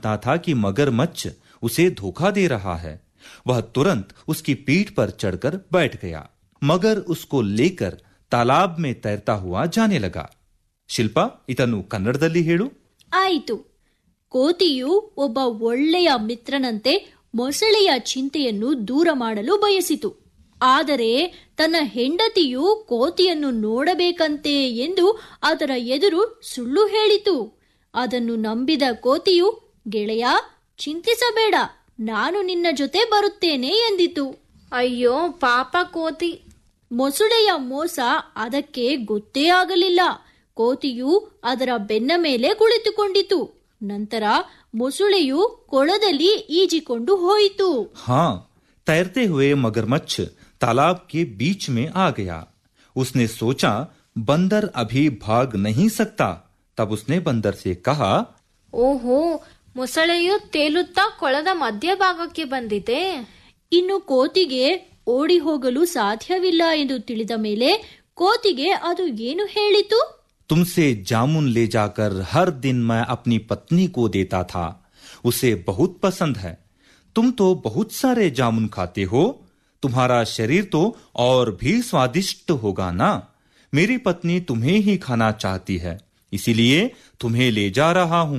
जानता था कि मगरमच्छ उसे धोखा दे रहा है वह तुरंत उसकी पीठ पर चढ़कर बैठ गया मगर उसको लेकर तालाब में तैरता हुआ जाने लगा ಶಿಲ್ಪ ಇದನ್ನು ಕನ್ನಡದಲ್ಲಿ ಹೇಳು ಆಯಿತು ಕೋತಿಯು ಒಬ್ಬ ಒಳ್ಳೆಯ ಮಿತ್ರನಂತೆ ಮೊಸಳೆಯ ಚಿಂತೆಯನ್ನು ದೂರ ಮಾಡಲು ಬಯಸಿತು ಆದರೆ ತನ್ನ ಹೆಂಡತಿಯು ಕೋತಿಯನ್ನು ನೋಡಬೇಕಂತೆ ಎಂದು ಅದರ ಎದುರು ಸುಳ್ಳು ಹೇಳಿತು ಅದನ್ನು ನಂಬಿದ ಕೋತಿಯು ಗೆಳೆಯ ಚಿಂತಿಸಬೇಡ ನಾನು ನಿನ್ನ ಜೊತೆ ಬರುತ್ತೇನೆ ಎಂದಿತು ಅಯ್ಯೋ ಪಾಪ ಕೋತಿ ಮೊಸಳೆಯ ಮೋಸ ಅದಕ್ಕೆ ಗೊತ್ತೇ ಆಗಲಿಲ್ಲ ಕೋತಿಯು ಅದರ ಬೆನ್ನ ಮೇಲೆ ಕುಳಿತುಕೊಂಡಿತು ನಂತರ ಮೊಸಳೆಯು ಕೊಳದಲ್ಲಿ ಈಜಿಕೊಂಡು ಹೋಯಿತು हाँ तैरते हुए मगरमच्छ तालाब के बीच में आ गया उसने सोचा बंदर अभी भाग नहीं सकता तब उसने बंदर से कहा ಓಹೋ ಮೊಸಳೆಯು ತೇಲುತ್ತಾ ಕೊಳದ ಮಧ್ಯಭಾಗಕ್ಕೆ ಬಂದಿದೆ ಇನ್ನು ಕೋತಿಗೆ ಓಡಿ ಹೋಗಲು ಸಾಧ್ಯವಿಲ್ಲ ಎಂದು ತಿಳಿದ ಮೇಲೆ ಕೋತಿಗೆ ಅದು ಏನು ಹೇಳಿತು तुमसे जामुन ले जाकर हर दिन मैं अपनी पत्नी को देता था उसे बहुत पसंद है तुम तो बहुत सारे जामुन खाते हो तुम्हारा शरीर तो और भी स्वादिष्ट होगा ना मेरी पत्नी तुम्हें ही खाना चाहती है इसीलिए तुम्हें ले जा रहा हूं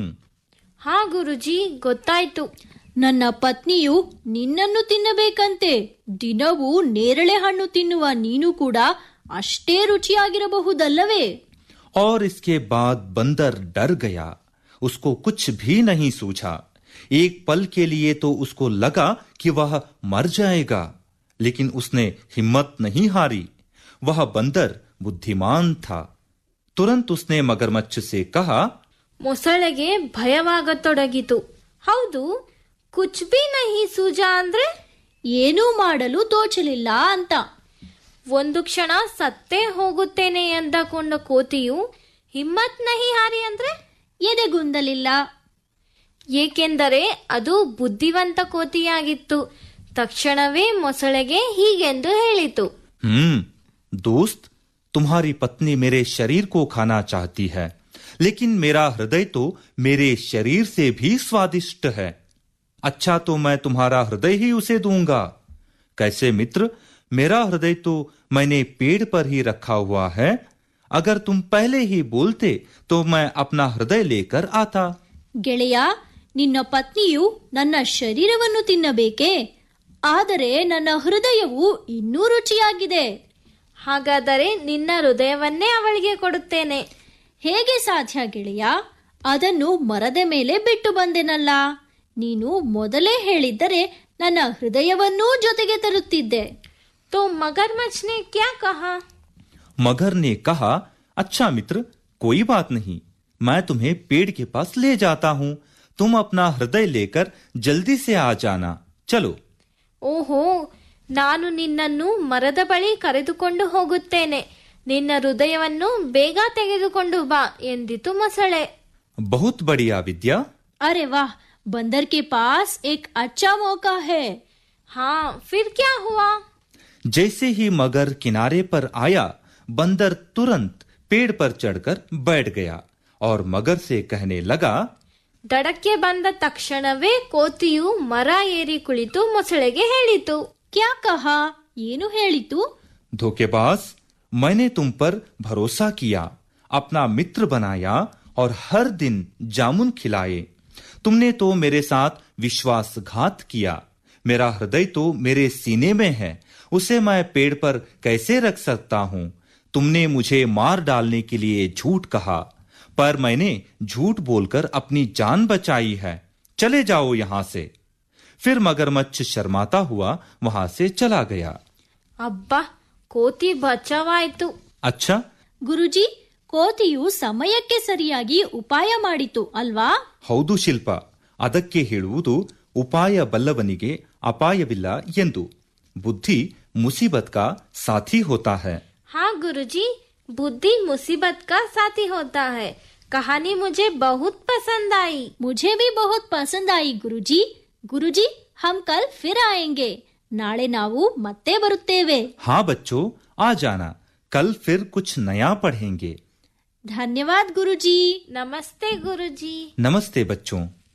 ಹಾ ಗುರುಜಿ ಗೊತ್ತಾಯ್ತು ನನ್ನ ಪತ್ನಿಯು ನಿನ್ನನ್ನು ತಿನ್ನಬೇಕಂತೆ ದಿನವೂ ನೇರಳೆ ಹಣ್ಣು ತಿನ್ನುವ ನೀನು ಕೂಡ ಅಷ್ಟೇ ರುಚಿಯಾಗಿರಬಹುದಲ್ಲವೇ और इसके बाद बंदर डर गया उसको कुछ भी नहीं सूझा एक पल के लिए तो उसको लगा कि वह मर जाएगा लेकिन उसने हिम्मत नहीं हारी वह बंदर बुद्धिमान था तुरंत उसने मगरमच्छ से कहा ಮೊಸಳೆಗೆ ಭಯವಾಗತೊಡಗಿತು ಹೌದು ಕುಚ್ ಬಿ ನಹಿ ಸೂಜಾ ಅಂದ್ರೆ ಏನೂ ಮಾಡಲು ತೋಚಲಿಲ್ಲ ಅಂತ ಒಂದು ಕ್ಷಣ ಸತ್ತೇ ಹೋಗುತ್ತೇನೆ ಎಂದಕೊಂಡ ಕೋತಿಯು ಹಿಮ್ಮತ್ ನಹಿ ಹಾರಿ ಅಂದ್ರೆ ಎದೆಗುಂದಲಿಲ್ಲ ಏಕೆಂದರೆ ಅದು ಬುದ್ಧಿವಂತ ಕೋತಿಯಾಗಿತ್ತು ತಕ್ಷಣವೇ ಮೊಸಳೆಗೆ ಹೀಗೆಂದು ಹೇಳಿತು हम्म दोस्त तुम्हारी पत्नी मेरे शरीर को खाना चाहती है लेकिन मेरा हृदय तो मेरे शरीर से भी स्वादिष्ट है अच्छा तो मैं तुम्हारा हृदय ही उसे दूंगा कैसे मित्र मेरा हृदय तो मैंने पेड़ पर ही रखा हुआ है अगर तुम पहले ही बोलते तो मैं अपना हृदय लेकर आता ಗೆಳೆಯ ನಿನ್ನ ಪತ್ನಿಯು ನನ್ನ ಶರೀರವನ್ನು ತಿನ್ನಬೇಕೇ ಆದರೆ ನನ್ನ ಹೃದಯವು ಇನ್ನೂ ರುಚಿಯಾಗಿದೆ ಹಾಗಾದರೆ ನಿನ್ನ ಹೃದಯವನ್ನೇ ಅವಳಿಗೆ ಕೊಡುತ್ತೇನೆ ಹೇಗೆ ಸಾಧ್ಯ ಗೆಳೆಯ ಅದನ್ನು ಮರದ ಮೇಲೆ ಬಿಟ್ಟು ಬಂದೆನಲ್ಲ ನೀನು ಮೊದಲೇ ಹೇಳಿದ್ದರೆ ನನ್ನ ಹೃದಯವನ್ನೂ ಜೊತೆಗೆ ತರುತ್ತಿದ್ದೆ तो मगरमच्छ ने क्या कहा मगर ने कहा अच्छा मित्र कोई बात नहीं मैं तुम्हें पेड़ के पास ले जाता हूं तुम अपना हृदय लेकर जल्दी से आ जाना चलो ಓಹೋ ನಾನು ನಿನ್ನನ್ನು ಮರದ ಬಳಿ ಕರೆದುಕೊಂಡು ಹೋಗುತ್ತೇನೆ ನಿನ್ನ ಹೃದಯವನ್ನು ಬೇಗ ತೆಗೆದುಕೊಂಡು ಬಾ ಎಂದಿತು ಮೊಸಳೆ बहुत बढ़िया विद्या अरे वाह बंदर के पास एक अच्छा मौका है ಹಾ ಫಿರ್ ಕ್ಯಾ ಹುವಾ जैसे ही मगर किनारे पर आया बंदर तुरंत पेड़ पर चढ़कर बैठ गया और मगर से कहने लगा ದಡಕ್ಕೆ ಬಂದ ತಕ್ಷಣವೇ ಕೋತಿಯು ಮರ ಏರಿ ಕುಳಿತು ಮೊಸಳೆಗೆ ಹೇಳಿತು क्या कहा ಏನು ಹೇಳಿತು धोखेबाज मैंने तुम पर भरोसा किया अपना मित्र बनाया और हर दिन जामुन खिलाए तुमने तो मेरे साथ विश्वासघात किया मेरा हृदय तो मेरे सीने में है उसे मैं पेड़ पर कैसे रख सकता हूं तुमने मुझे मार डालने के लिए झूठ कहा पर मैंने झूठ बोलकर अपनी जान बचाई है चले जाओ यहां से फिर मगरमच्छ शर्माता हुआ वहां से चला गया ಅಬ್ಬಾ ಕೋತಿ ಬಚಾವಾಯ್ತು अच्छा ಗುರುಜಿ ಕೋತಿಯು ಸಮಯಕ್ಕೆ ಸರಿಯಾಗಿ ಉಪಾಯ ಮಾಡಿತು ಅಲ್ವಾ ಹೌದು ಶಿಲ್ಪ ಅದಕ್ಕೆ ಹೇಳುವುದು ಉಪಾಯ ಬಲ್ಲವನಿಗೆ ಅಪಾಯವಿಲ್ಲ ಎಂದು ಬುದ್ಧಿ ಮುಸೀಬತ್ ಕಾ ಸಾಥಿ ಹೋತಾ है हाँ गुरुजी बुद्धि मुसीबत का साथी होता है कहानी मुझे बहुत पसंद आई मुझे भी बहुत पसंद आई ಗುರುಜಿ ಗುರುಜಿ ಹಮ್ ಕಲ್ ಫಿರ್ ಆಯೆಂಗೆ ನಾಳೆ ನಾವು ಮತ್ತೆ ಬರುತ್ತೇವೆ हाँ बच्चों आ जाना कल फिर कुछ नया पढ़ेंगे ಧನ್ಯವಾದ ಗುರುಜಿ नमस्ते गुरुजी नमस्ते बच्चों